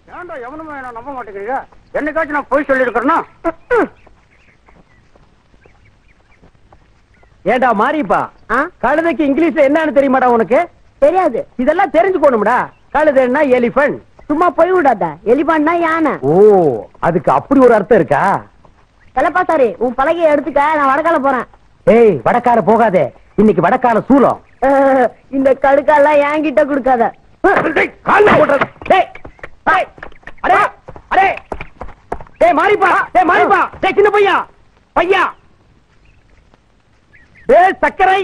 ஏன்டா எவனுமே என்ன நம்ப மாட்டேங்கிறீங்க என்னைக்காச்சும் நான் போய் சொல்லியிருக்கிறேன்னா ஏண்டா மாறிப்பா ஆ? கழுதைக்கு இங்கிலீஷ்ல என்னன்னு தெரியுமாடா உனக்கு தெரியாது இதெல்லாம் தெரிஞ்சுக்கணும்டா கழுதைன்னா எலிபென்ட் சும்மா போய் விடாத எலிபான்னா யானை ஓ அதுக்கு அப்படி ஒரு அர்த்தம் இருக்கா செல்லப்பா சாரி உன் பலகையை எடுத்துக்க நான் வடக்கால போறேன் ஏய் வடக்கால போகாதே இன்னைக்கு வடக்கால சூலம் அஹ், இந்த கடுக்காலாம் என்கிட்ட கொடுக்காத டேய், கால்ல போடுறது. டேய், டேய், அடே, அடே. டேய், மாறிப்பா, டேய், மாறிப்பா. டேய், சின்ன பையா, பையா. டேய், சர்க்கரை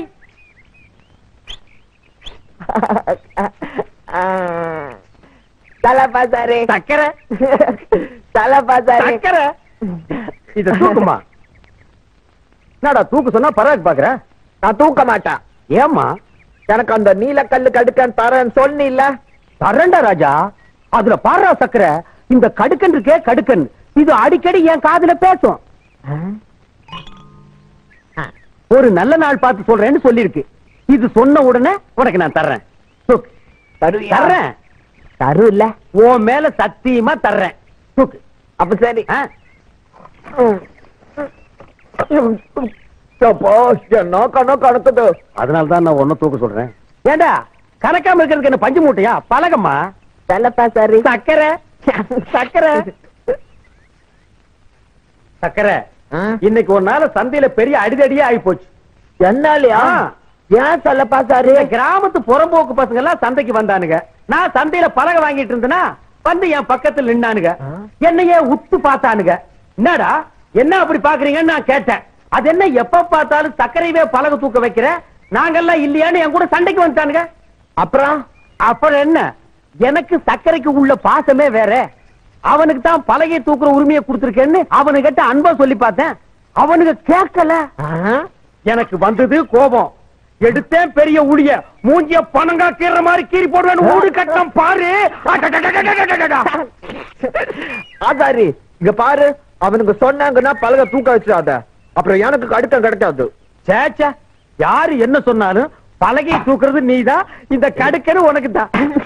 செல்லப்பா சாரி சர்க்கரை செல்லப்பா சாரி சர்க்கரை இத தூக்குமா என்னடா தூக்கு சொன்னா பரவாயில்ல பாக்குற நான் தூக்க மாட்டேன் ஏம்மா எனக்கு அந்த நீலக்கல்லு கடுக்கன் தரேன் சொன்னில்ல தரண்டா ராஜா அதுல பாடுறா சக்கரை இந்த கடுக்கன் இருக்கே கடுக்கன் இது அடிக்கடி என் காதுல பேசும் ஒரு நல்ல நாள் பார்த்து சொல்றேன்னு சொல்லிருக்கு இது சொன்ன உடனே உனக்கு நான் தர்றேன் தூக்கு. தருவியா? தர்றேன் தரு இல்ல உன் மேல சத்தியமா தர்றேன் தூக்கு அப்ப சரி ஆ? அப்பா, என்ன கணக்கு கணக்குது அதனால தான் நான் ஒன்னும் தூக்க சொல்றேன் ஏண்டா கணக்காம இருக்கிறதுக்கு என்ன பஞ்சு மூட்டையா பழகம்மா செல்லப்பா சாரி சக்கரை சக்கரை சக்கரை இன்னைக்கு ஒரு நாள் சந்தையில பெரிய அடிதடியே ஆகி போச்சு என்னாலயா ஆ. ஏன் செல்லப்பா சாரி இந்த கிராமத்து புறம்போக்கு பசங்க எல்லாம் சந்தைக்கு வந்தானுங்க நான் சந்தையில பலகை வாங்கிட்டு இருந்தேனா வந்து என் பக்கத்துல நின்னானுங்க ஆ. என்னையே உத்து பார்த்தானுங்க என்னடா என்ன அப்படி பாக்குறீங்கன்னு நான் கேட்டேன் அது என்ன எப்ப பார்த்தாலும் சர்க்கரைவே பலகை தூக்க வைக்கிற நாங்கெல்லாம் இல்லையான்னு என் கூட சண்டைக்கு வந்துட்டானுங்க அப்புறம் அப்புறம் என்ன எனக்கு சர்க்கரைக்கு உள்ள பாசமே வேற அவனுக்கு தான் பலகை தூக்குற உரிமையை கொடுத்திருக்கேன்னு அவனுகிட்ட அன்பா சொல்லி பார்த்தேன் அவனுக்கு கேட்கல ஆ? எனக்கு வந்தது கோபம் எடுத்தேன் பெரிய ஊழிய மூஞ்சிய பணங்கா கீற மாதிரி கீறி போடுவேன் ஊடு கட்டம் பாரு அடடடடடடடடடா. ஆசாரி இங்க பாரு அவனுக்கு சொன்னாங்கன்னா பலகை தூக்க வச்சிடாத அப்புறம் எனக்கு கடுக்கம் கிடைக்காது ச்சே, ச்சே யாரு என்ன சொன்னாலும் பலகை தூக்குறது நீதான் இந்த கடுக்கரு உனக்கு தான்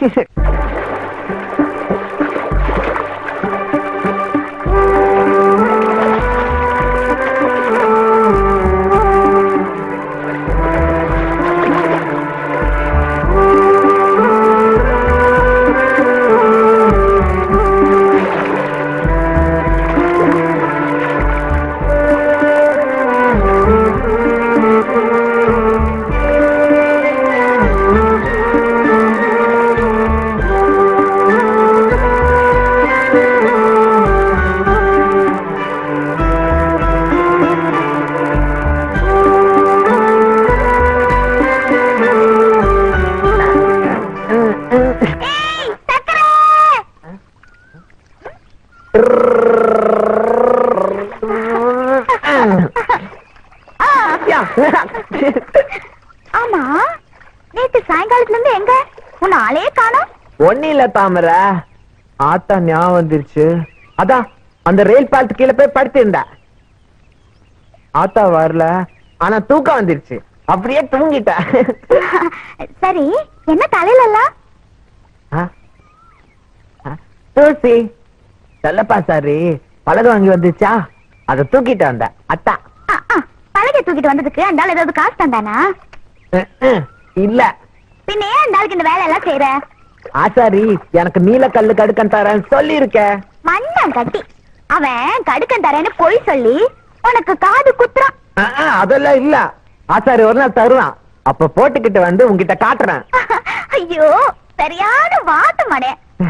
ஆமா நேத்து சாயங்காலத்துல இருந்து எங்க உன்னை ஆளே காணோம் ஒண்ணு இல்ல தாமர ஆத்தா ஞாபகம் வந்துருச்சு அதான் அந்த ரயில் பாலத்து கீழே போய் படுத்திருந்தா ஆத்தா வரல ஆனா தூக்கம் வந்துருச்சு அப்படியே தூங்கிட்டா சரி என்ன தலையில எல்லாம் ஆ? ஆ? தூசி செல்லப்பா சாரி பழகு வாங்கி வந்துச்சா அத தூக்கிட்டு வந்த அத்தா ஆ, ஆ, பலகை தூக்கிட்டு வந்ததுக்கு அந்த ஆள் ஏதாவது காசு தந்தானா அஹ், அஹ், இல்ல பின்ன ஏன் அந்த ஆளுக்கு இந்த வேலை எல்லாம் செய்யற ஆசாரி எனக்கு நீலக்கல்லு கடுக்கன் தரேன் சொல்லி இருக்க மண்ணம் கட்டி அவன் கடுக்கன் தரேன்னு பொய் சொல்லி உனக்கு காது குத்துறான் அதெல்லாம் இல்ல ஆசாரி ஒரு நாள் தருவான் அப்ப போட்டுக்கிட்டு வந்து உன்கிட்ட காட்டுறேன் ஐயோ சரியான வாத்து மடே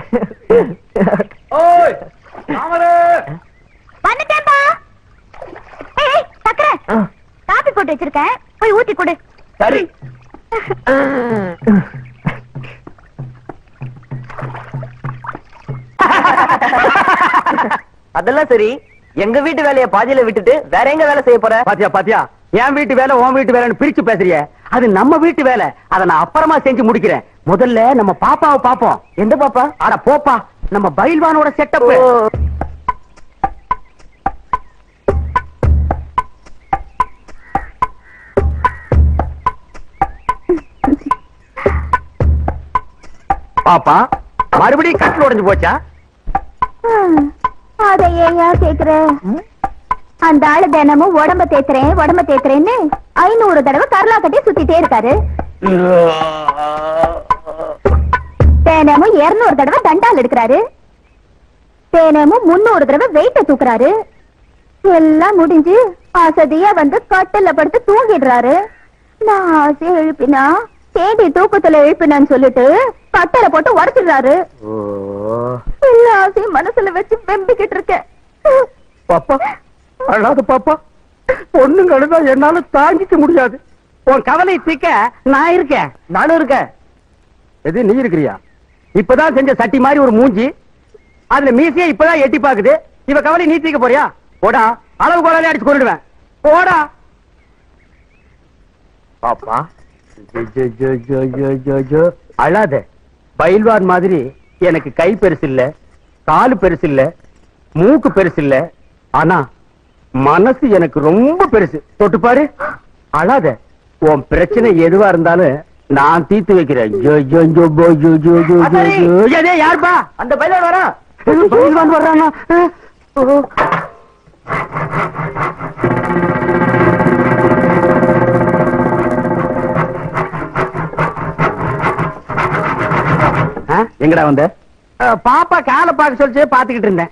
ஓய் தாமரை வந்துட்டேன்பா ஏய் சக்கரை ஆ, காபி போட்டு வச்சிருக்கேன் போய் ஊத்தி கொடு சரி அதெல்லாம் சரி எங்க வீட்டு வேலைய பாதியில விட்டுட்டு வேற எங்க வேலை செய்ய போற பாத்தியா பாத்தியா என் வீட்டு வேலை உன் வீட்டு வேலைன்னு பிரிச்சு பேசுறிய அது நம்ம வீட்டு வேலை அதை நான் அப்புறமா செஞ்சு முடிக்கிறேன் முதல்ல நம்ம பாப்பாவை பாப்போம் எந்த பாப்பா அட போப்பா நம்ம பயில்வானோட செட்டப் பாப்பா மறுபடியும் கட்டில் உடைஞ்சு போச்சா ஹம், அதை ஏயா கேக்குற அந்த ஆளு தினமும் உடம்ப தேத்துறேன் உடம்ப தேத்துறேன்னு ஐநூறு தடவை கரலா கட்டி சுத்திட்டே இருக்காரு தினமும் இருநூறு தடவை தண்டால் எடுக்கிறாரு தினமும் முன்னூறு தடவை வெயிட்ட தூக்குறாரு எல்லாம் முடிஞ்சு அசதியா வந்து கட்டில படுத்து தூங்கிடுறாரு நான் ஆசையா எழுப்பினா தேடி தூக்கத்துல எழுப்பினான்னு சொல்லிட்டு கட்டல போட்டு உடச்சிடுறாரு எல்லா ஆசையும் மனசுல வச்சு வெம்பிக்கிட்டு இருக்கேன் பாப்பா அழாத பாப்பா பொண்ணுங்க அழுதா என்னால தாங்கிக்க முடியாது உன் கவலை தீக்க நான் இருக்கேன் நானும் இருக்கேன் எது நீ இருக்கிறியா இப்பதான் செஞ்ச சட்டி மாதிரி ஒரு மூஞ்சி அதுல மீசையே இப்பதான் எட்டி பாக்குது இவ கவலை நீ தீக்க போறியா போடா அளவு கோலாலே அடிச்சு கொண்டுடுவேன் போடா பாப்பா அழாத பயில்வான் மாதிரி எனக்கு கை பெருசு இல்ல காலு பெருசு இல்ல மூக்கு பெருசு இல்ல ஆனா மனசு எனக்கு ரொம்ப பெருசு தொட்டு பாரு அழாத உன் பிரச்சனை எதுவா இருந்தாலும் நான் தீர்த்து வைக்கிறேன் ஜோ, ஜோ, ஜோ, போ, ஜோ, ஜோ, ஜோ, ஜோ, ஜோ. ஏதே, யாருப்பா அந்த பயில்வான் வரா பயில்வான் வர்றானா அஹ், ஓ. ஆ, எங்கடா வந்த பாப்பா காலை பார்க்க சொல்லிச்சு பாத்துக்கிட்டு இருந்தேன்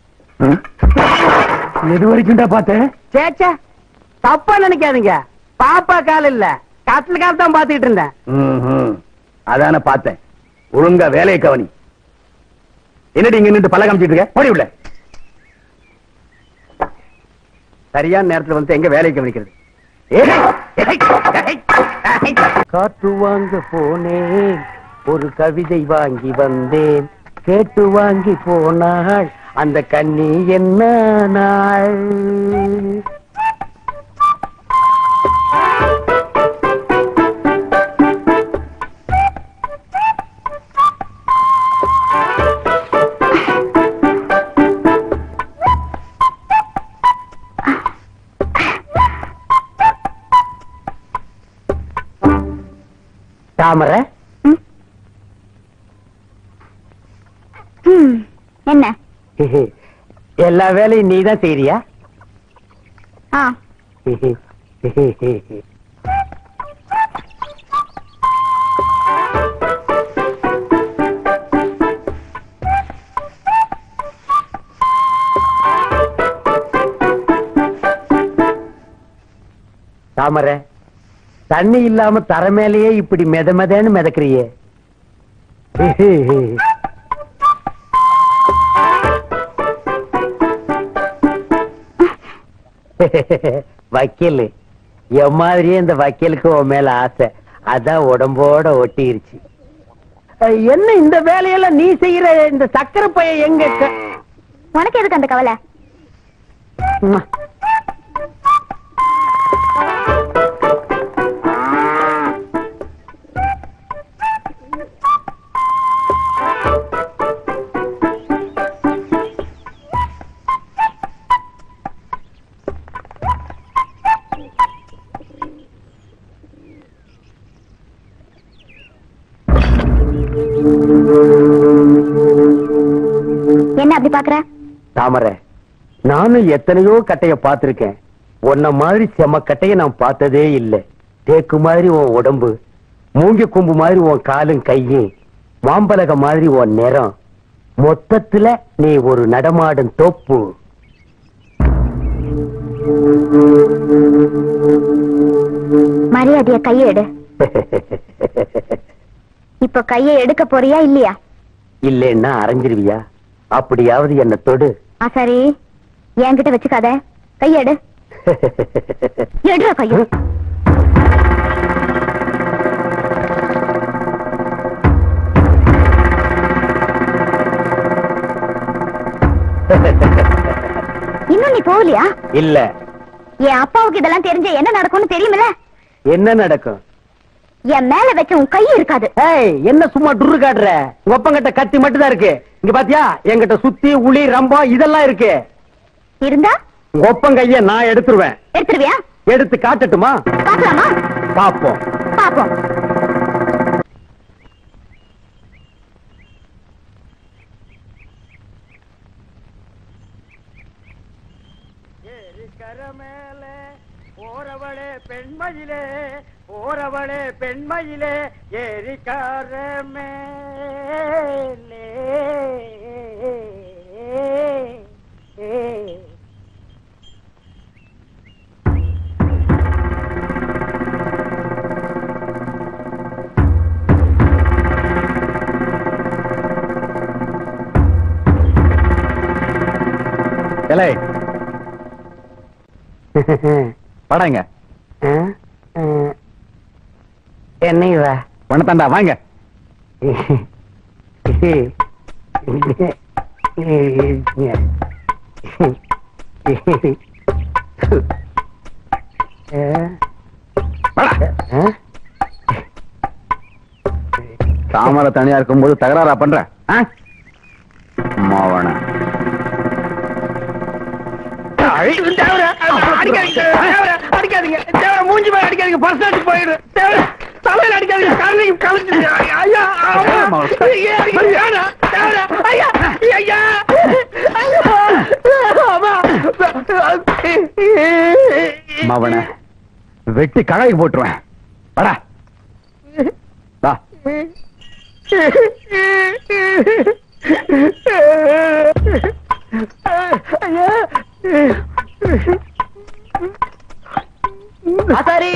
எது வரைக்கும்டா பார்த்தேன் சேச்சே தப்பா நினைக்காதீங்க பாப்பா கால் இல்ல கட்டில கால் தான் பாத்துக்கிட்டு இருந்தேன் அதான பார்த்தேன் ஒழுங்கா வேலையை கவனி என்னடி இங்க நின்று பல்ல காமிச்சிட்டு இருக்க ஓடி உள்ள சரியான நேரத்துல வந்து எங்க வேலையை கவனிக்கிறது காற்று வாங்க போனேன் ஒரு கவிதை வாங்கி வந்தேன் கேட்டு வாங்கி போனாள் அந்த கண்ணி என்ன நாள் தாமரை ஹம், என்ன எல்லா வேலையும் நீதான் செய்யறியா ஆ தாமரை தண்ணி இல்லாம தர மேலேயே இப்படி மெத மெதன்னு மிதக்கிறியே வக்கீல் என் மாதிரியே இந்த வக்கீலுக்கு உன் மேல ஆசை அதான் உடம்போட ஒட்டிருச்சு அஹ், என்ன இந்த வேலையெல்லாம் நீ செய்யற இந்த சக்கரை பைய எங்க க- உனக்கு எதுக்கு அந்த கவலை உம்மா. என்ன அப்படி பாக்குற தாமரை நானும் எத்தனையோ கட்டைய பார்த்திருக்கேன் உன்ன மாதிரி செம கட்டைய நான் பார்த்ததே இல்லை தேக்கு மாதிரி உன் உடம்பு மூங்கி கொம்பு மாதிரி உன் காலும் கையும் மாம்பலக மாதிரி உன் நிறம் மொத்தத்துல நீ ஒரு நடமாடும் தோப்பு மரியாதைய கையை எடு இப்ப கையை எடுக்க போறியா இல்லையா இல்லைன்னா அரைஞ்சிருவியா அப்படியாவது என்ன தொடு ஆ சரி என்கிட்ட வச்சுக்காத கையை எடு எடுற கையை இன்னும் நீ போகலையா இல்ல என் அப்பாவுக்கு இதெல்லாம் தெரிஞ்ச என்ன நடக்கும்னு தெரியுமில்ல என்ன நடக்கும் என் மேல வச்ச உன் கை இருக்காது ஏய் என்ன சும்மா டுரு காட்டுற உங்க ஒப்பங்கிட்ட கத்தி மட்டும் தான் இருக்கு இங்க பாத்தியா என்கிட்ட சுத்தி உளி ரம்பம் இதெல்லாம் இருக்கு இருந்தா உங்க ஒப்பங்கைய நான் எடுத்துருவேன் எடுத்துருவியா எடுத்து காட்டட்டுமா பாக்கலாமா பாப்போம் பாப்போம் ஏரிக்கர மேலே ஓரவளே பெண்மயிலே ஓரவளே பெண்மயிலே ஏரிக்கர மேலே எலை படாங்க என்ன இவ வணத்தாண்டா வாங்க வாடா. சாமர தனியா இருக்கும்போது தகராறா பண்ற ஆ? மாவன அடிக்காதீங்க தேவர மூஞ்சி மேல அடிக்காதீங்க பர்சன்ட் போயிடு தேவர தலையில அடிக்காதீங்க கரணிக்கு கலந்துச்சு ஐயா ஆமா. ஐயா, ஐயா, தேவர ஐயா ஐயா ஐயா ஆமா. மாவன வெட்டி கழாய்க்கு போட்டுருவேன் வாடா வா ஆசாரி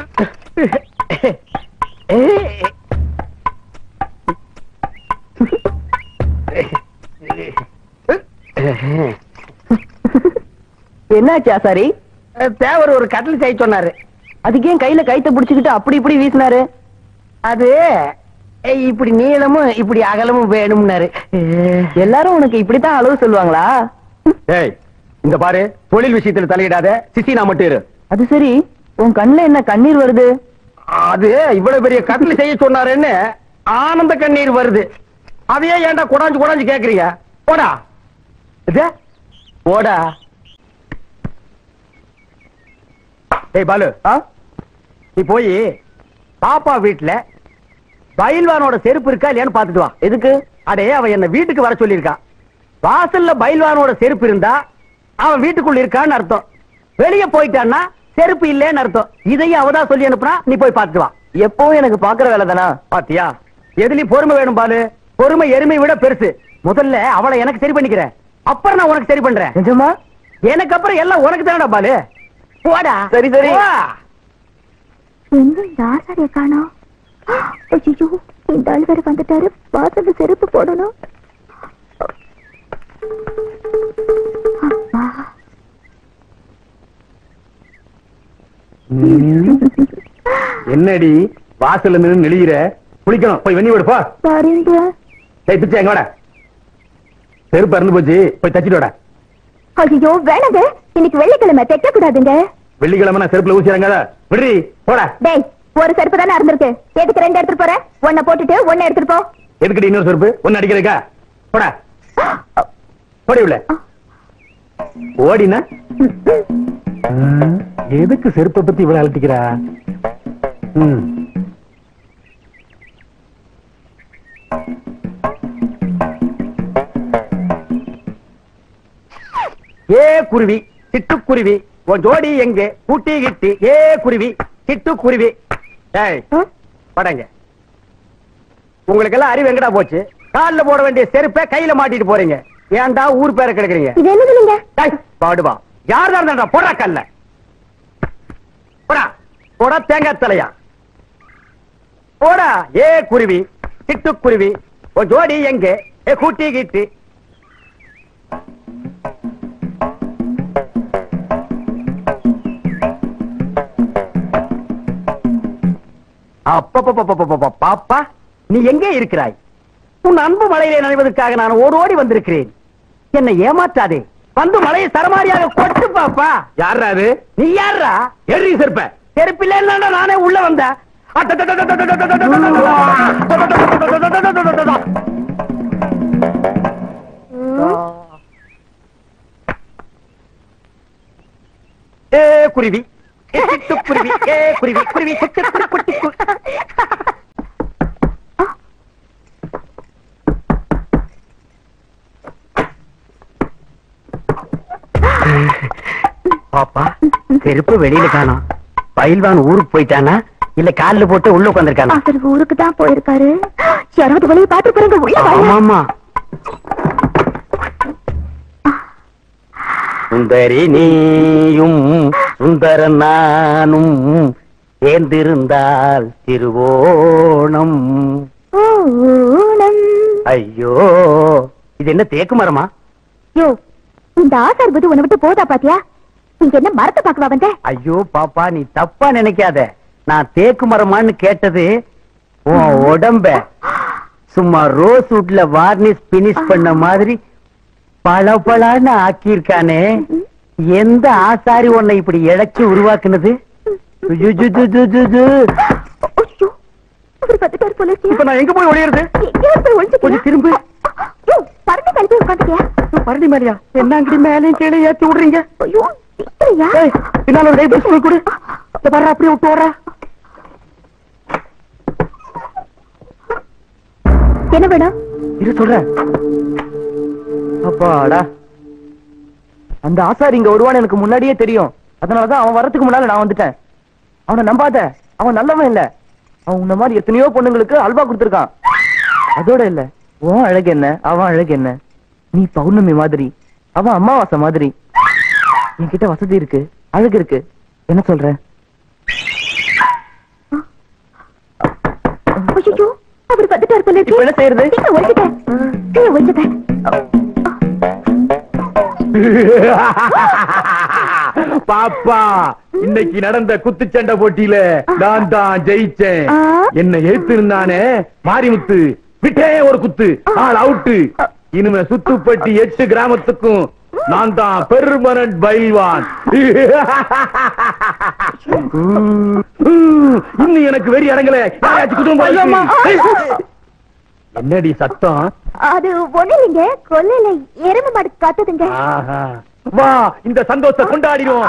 என்னாச்சு ஆசாரி தேவர் ஒரு கட்டில் செய்ய சொன்னாரு அதுக்கு ஏன் கையில கைத்த புடிச்சுக்கிட்டு அப்படி இப்படி வீசினாரு அது ஏய், இப்படி நீளமும் இப்படி அகலமும் வேணும்னாரு எல்லாரும் உனக்கு இப்படித்தான் அளவு சொல்லுவாங்களா ஏய் இந்த பாரு தொழில் விஷயத்துல தலையிடாத சிசி நான் மட்டும் இரு அது சரி உன் கண்ணுல என்ன கண்ணீர் வருது அது இவ்வளவு பெரிய கட்டில் செய்ய சொன்னாருன்னு ஆனந்த கண்ணீர் வருது அதையே ஏன்டா குடாஞ்சு குடாஞ்சு கேக்குறீங்க போடா இது போடா ஏய் பாலு நீ போய் பாப்பா வீட்டுல பயில்வானோட செருப்பு இருக்கா இல்லையான்னு பாத்துட்டு வா எதுக்கு அடே அவன் என்ன வீட்டுக்கு வர சொல்லியிருக்கான் வாசல்ல பயில்வானோட செருப்பு இருந்தா அவன் வீட்டுக்குள்ள இருக்கான்னு அர்த்தம் வெளிய போயிட்டான்னா செருப்பு இல்லைன்னு அர்த்தம் இதையும் அவதான் சொல்லி அனுப்புனா நீ போய் பாத்துட்டு வா எப்பவும் எனக்கு பாக்குற வேலை தானா பாத்தியா எதுலயும் பொறுமை வேணும் பாலு பொறுமை எருமை விட பெருசு முதல்ல அவளை எனக்கு சரி பண்ணிக்கிறேன் அப்புறம் நான் உனக்கு சரி பண்றேன் நிஜமா எனக்கு அப்புறம் எல்லாம் உனக்கு தானடா பாலு போடா சரி, சரி. போ. எங்க இந்த ஆசாரிய காணோம் ஐயோ இந்த ஆள் வேற வந்துட்டாரு வாசல்ல செருப்பு போடணும் அப்பா என்னடி வாசல்ல நின்னு நெளியிற குளிக்கணும் போய் வெண்ணி விடு போ சரிங்க டேய் பிச்சை எங்க வாடா செருப்பு இறந்து போச்சு போய் தச்சிட்டு வாடா ஐயோ வேணாங்க இன்னைக்கு வெள்ளிக்கிழமை தைக்க கூடாதுங்க வெள்ளிக்கிழமை நான் செருப்புல ஊசிறாங்க விடுறி போடா டேய் ஒரு செருப்பு தானே இருந்திருக்கு எதுக்கு ரெண்டு எடுத்துட்டு போற ஒன்ன போட்டுட்டு ஒண்ணு எடுத்துட்டு போ எதுக்கடி இன்னொரு செருப்பு ஒன்னு அடிக்கிறதுக்கா போடா ஓடி உள்ள ஓடினா எதுக்கு செருப்பை பத்தி இவ்வளவு அலட்டிக்கிறா ம். ஏ குருவி சிட்டுக்குருவி உன் ஜோடி எங்க கூட்டி கிட்டி ஏ குருவி சிட்டுக்குருவி ஏய் படங்க உங்களுக்கு எல்லாம் அறிவு எங்கடா போச்சு கால்ல போட வேண்டிய செருப்பை கையில மாட்டிட்டு போறீங்க ஏன்டா ஊர் பேரை கிடக்குறீங்க இது என்ன சொல்லுங்க டேய், பாடுவா யார் தான் இருந்தா போடா கல்ல போடா போடா தேங்காய் தலையா போடா ஏ குருவி சிட்டுக்குருவி உன் ஜோடி எங்க ஏ கூட்டி கிட்டி அப்பப்பப்பப்பப்பப்ப, பாப்பா நீ எங்கே இருக்கிறாய் உன் அன்பு மலையிலே நனைவதற்காக நான் ஓடோடி வந்திருக்கிறேன் என்னை ஏமாற்றாதே வந்து மலையை சரமாரியாக கொட்டு பாப்பா யாரா அது நீ யாரா எரி செருப்ப செருப்பில்ல நானே உள்ள வந்த ஏ குருவி ஏ சிட்டுக்குருவி ஏ குருவி குருவி குட்டி குட்டி குட்டி குட்டி பாப்பா செருப்பு வெளியில காணோம் பயில்வான் ஊருக்கு போயிட்டானா இல்ல கால்ல போட்டு உள்ள உட்காந்துருக்கானா அவர் ஊருக்கு தான் போயிருக்காரு யாராவது வெளியே பாத்து போறாங்க உள்ள வாங்க. ஆமாமா சுந்தரி நீயும் சுந்தர நானும் சேர்ந்திருந்தால் திருவோணம் ஓணம். ஐயோ இது என்ன தேக்கு மரமா யோ இந்த ஆசார் புது உன்னை விட்டு போதா பாத்தியா இங்க என்ன மரத்தை பாக்கவா வந்த ஐயோ பாப்பா நீ தப்பா நினைக்காத நான் தேக்கு மரமான்னு கேட்டது உன் உடம்ப சும்மா ரோஸ் வுட்ல வார்னிஷ் பினிஷ் பண்ண மாதிரி பளபளன்னு ஆக்கியிருக்கானே எந்த ஆசாரி உன்னை இப்படி இழைச்சு உருவாக்குனது ஜுஜுஜுஜுஜுஜு. ஐயோ, அவர் பத்துட்டாரு போல இருக்கியா? இப்ப நான் எங்க போய் ஒளியறது எங்கேயாவது போய் ஒளிஞ்சுக்கிறியா? கொஞ்சம் திரும்பு. யோ, பறந்து கழுவி உட்காந்துட்டியா? பரடி மேலியா என்ன அங்கடி மேலையும் கீழே ஏத்தி விடுறீங்க ஐயோ, சீக்கிரையா? ஏய், பின்னால ஒரு கை பிடிச்சு போய் கொடு இந்த பாரு அப்படியே விட்டு வர்றா என்ன வேணும் இரு சொல்றேன் அப்பாடா அந்த ஆசாரி இங்க வருவான்னு எனக்கு முன்னாடியே தெரியும் அதனாலதான் அவன் வரதுக்கு முன்னால நான் வந்துட்டேன் அவனை நம்பாத அவன் நல்லவன் இல்ல அவன் உன்ன மாதிரி எத்தனையோ பொண்ணுங்களுக்கு அல்வா கொடுத்திருக்கான் அதோட இல்ல உன் அழகு என்ன அவன் அழகு என்ன நீ பௌர்ணமி மாதிரி அவன் அமாவாசை மாதிரி என்கிட்ட வசதி இருக்கு அழகு இருக்கு என்ன சொல்ற ஐயோ, அவர் வந்துட்டாரு போல இப்ப என்ன செய்யறது? சீக்கிரம் ஒளிஞ்சுட்டேன். கீழே ஒளிஞ்சுட்டேன். பாப்பா இன்னைக்கு நடந்த குத்துச்சண்டை போட்டியில நான் தான் ஜெயிச்சேன் ஆ. என்ன எழுத்திருந்தானே மாரிமுத்து விட்டே ஒரு குத்து ஆள் அவுட்டு இனிமே சுத்துப்பட்டி எட்டு கிராமத்துக்கும் நான் தான் பெர்மனன்ட் பைல்வான் இன்னும் எனக்கு வெறி அடங்கல யாராச்சும் குடும்பம் என்னடி சத்தம் அது ஒண்ணு இல்லைங்க கொல்லையில எருமை மாடு காத்துதுங்க ஆஹா. வா இந்த சந்தோஷத்தை கொண்டாடிடுவோம்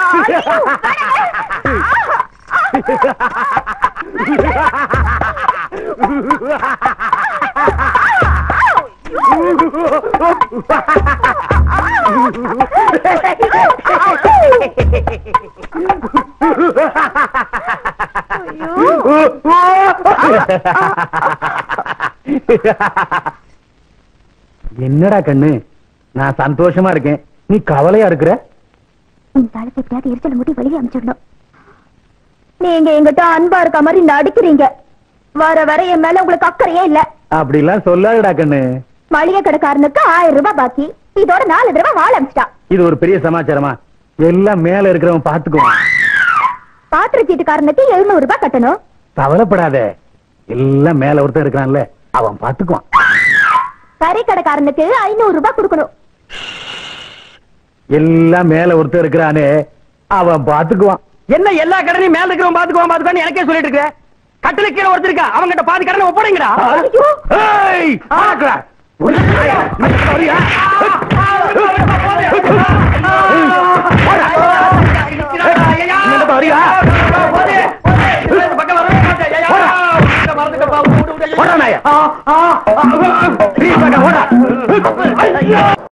என்னடா கண்ணு நான் சந்தோஷமா இருக்கேன் நீ கவலையா இருக்கிற இந்த ஆளுக்கு எப்படியாவது எரிச்சல் முட்டி வெளியே அனுப்பிச்சிடணும் நீங்க எங்கிட்ட அன்பா இருக்க மாதிரி நடிக்கிறீங்க வர வர என் மேல உங்களுக்கு அக்கறையே இல்ல அப்படிலாம் சொல்லாதடா கண்ணு மளிகை கடைக்காரனுக்கு ஆயிரம் ரூபாய் பாக்கி இதோட நாலு தடவை வாழ அமிச்சிட்டான் இது ஒரு பெரிய சமாச்சாரமா எல்லாம் மேல இருக்கிறவன் பாத்துக்குவான் பாத்திர சீட்டுக்காரனுக்கு எழுநூறு ரூபாய் கட்டணும் கவலைப்படாத எல்லாம் மேல ஒருத்தன் இருக்கிறான்ல அவன் பாத்துக்குவான் கறி கடைக்காரனுக்கு ஐநூறு ரூபாய் கொடுக்கணும் எல்லாம் மேல ஒருத்தன் இருக்கிறானே அவன் பாத்துக்குவான் என்ன எல்லா கடனையும் மேல இருக்கிறவன் பாத்துக்குவான் பாத்துக்குவான்னு எனக்கே சொல்லிட்டு இருக்க கட்டில கீழே ஒருத்தருக்கா அவங்கிட்ட பாதி கடனை ஒப்படைங்கடா ஐயோ! ஏய், ஆக்குடா. ஒரு நாயா, இந்த சாரியா? இந்த சாரியா? போடா நாயா.